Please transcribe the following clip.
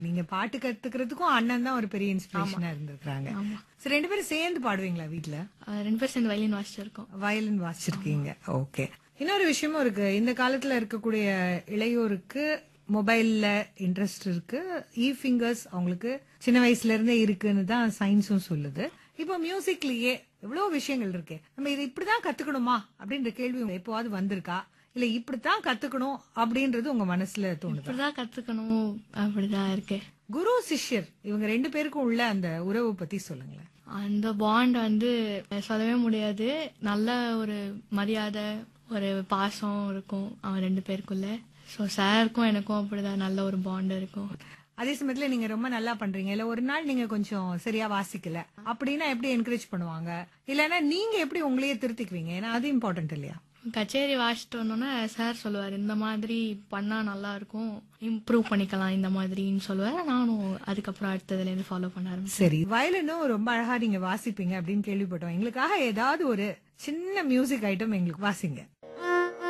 நீங்க பாட்டு கத்துக்கிறதுக்கும் அண்ணன் தான் ஒரு பெரிய இன்ஸ்பிரேஷனா இருந்திருக்காங்க ஆமா சரி ரெண்டு பேரும் சேர்ந்து பாடுவீங்களா வீட்ல அஹ் ரெண்டு பேரும் சேர்ந்து வயலின் வாசிச்சிருக்கோம் வயலின் வாசிச்சிருக்கீங்க ஓகே இன்னொரு விஷயமும் இருக்கு இந்த காலத்துல இருக்கக்கூடிய இளையோருக்கு மொபைல்ல இன்ட்ரெஸ்ட் இருக்கு இ ஃபிங்கர்ஸ் அவங்களுக்கு சின்ன வயசுல இருந்தே இருக்குன்னு தான் சயின்ஸும் சொல்லுது இப்போ மியூசிக்லயே எவ்வளவு விஷயங்கள் இருக்கு நம்ம இதை இப்படிதான் கத்துக்கணுமா அப்படின்ற கேள்வி உங்களுக்கு எப்போவாது வந்திருக்கா இல்ல இப்படித்தான் கத்துக்கணும் அப்படின்றது உங்க மனசுல தோணுதா இப்படிதான் கத்துக்கணும் அப்படிதான் இருக்கு குரு சிஷ்யர் இவங்க ரெண்டு பேருக்கும் உள்ள அந்த உறவு பத்தி சொல்லுங்களேன் அந்த பாண்ட் வந்து சொல்லவே முடியாது நல்ல ஒரு மரியாதை ஒரு பாசம் இருக்கும் அவன் ரெண்டு பேருக்குள்ள ஸோ சாருக்கும் எனக்கும் அப்படிதான் நல்ல ஒரு பாண்ட் இருக்கும் அதே சமயத்துல நீங்க ரொம்ப நல்லா பண்றீங்க இல்ல ஒரு நாள் நீங்க கொஞ்சம் சரியா வாசிக்கல அப்படின்னா எப்படி என்கரேஜ் பண்ணுவாங்க இல்லைன்னா நீங்க எப்படி உங்களையே திருத்திக்குவீங்க ஏன்னா அது இம்பார்ட்டன்ட் இல்லையா கச்சேரி வாசிட்டு வந்தோன்னே சார் சொல்லுவார் இந்த மாதிரி பண்ணா நல்லா இருக்கும் இம்ப்ரூவ் பண்ணிக்கலாம் இந்த மாதிரின்னு சொல்லுவார் நானும் அதுக்கப்புறம் அடுத்ததுல இருந்து ஃபாலோ பண்ண ஆரம்பிச்சேன் சரி வயலினும் ரொம்ப அழகா நீங்க வாசிப்பீங்க அப்படின்னு கேள்விப்பட்டோம் எங்களுக்காக ஏதாவது ஒரு சின்ன மியூசிக் ஐட்டம் எங்களுக்கு வாசிங்க